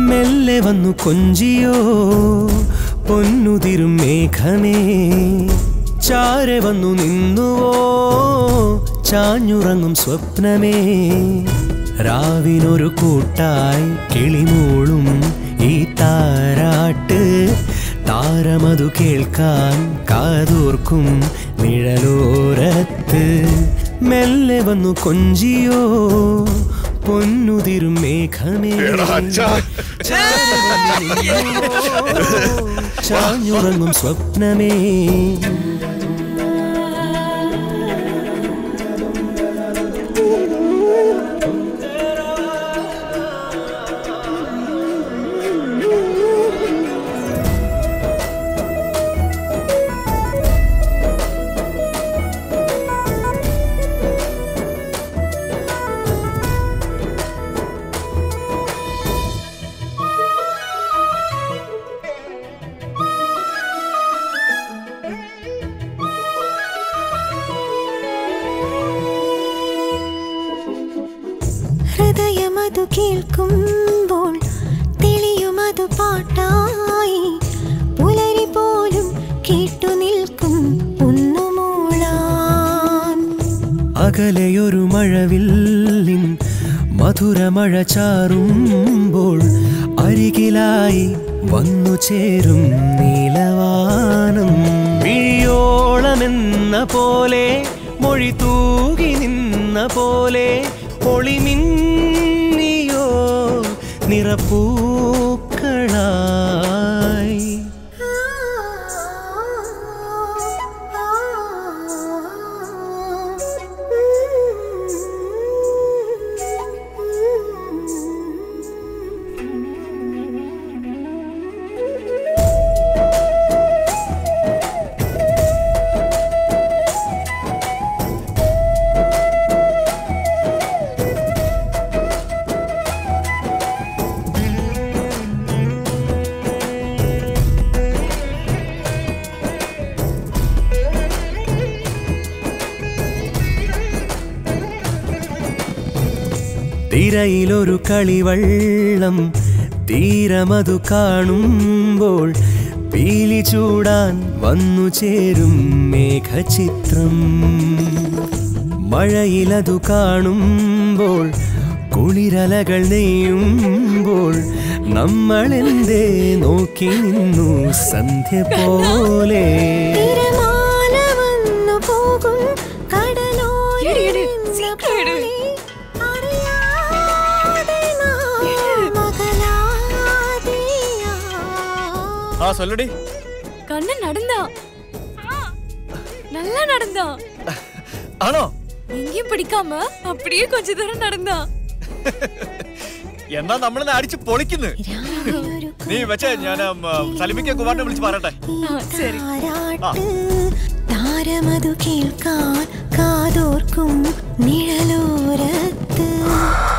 മെല്ലെ വന്നു കൊഞ്ചിയോ പൊന്നുതിരും മേഘമേ ചാരെ വന്നു നിന്നുവോ ചാഞ്ഞുറങ്ങും സ്വപ്നമേ രാവിനൊരു കൂട്ടായി കിളിമൂളും ഈ താരാട്ട് താരമതു കേൾക്കാൻ കാതോർക്കും നിഴലോരത്ത് മെല്ലെ വന്നു കൊഞ്ചിയോ പൊന്നുതിരും മേഘമേ ചാഞ്ഞുറങ്ങും സ്വപ്നമേ ഹൃദയമതു കേൾക്കുമ്പോൾ തെളിയുമതു പാട്ടായി പുലരി പോലും കേട്ടു നിൽക്കും ഒന്നുമൂളാൻ അകലെയൊരു മഴവില്ലിൻ മധുരമഴ ചാറുമ്പോൾ അരികിലായി വന്നു ചേരും നീലവാനം വിഴിയോളമെന്ന പോലെ മൊഴി തൂകി നിന്ന പോലെ ഒളിമിന്നിയോ നിറപ്പൂക്കളായി തിരയിലൊരു കളിവള്ളം തീരമതു കാണുമ്പോൾ പീലി ചൂടാൻ വന്നു ചേരും മേഘചിത്രം മഴയിലതു കാണുമ്പോൾ കുളിരലകൾ നെയ്യുമ്പോൾ നമ്മളെന്തേ നോക്കി നിന്നു സന്ധ്യ പോലെ തിരമാല വന്നു പോകും എടി, എടി, സീക്രം ഇട്. ஆ சொல்லுடி கண்ணன் நடந்தா நல்லா நடந்தா ஆனோ எங்கேயும் பிடிக்காம அப்படியே கொஞ்ச தூரம் நடந்தா എന്നാ നമ്മളിന്ന് അടിച്ച് പൊളിക്കുന്നു നീ വെച്ചേ ഞാൻ സലിമിക്ക കുമാറിനെ വിളിച്ച് പറയട്ടെ ആ, ശരി താരമതു കേൾക്കാൻ കാതോർക്കും നിഴലോരത്ത്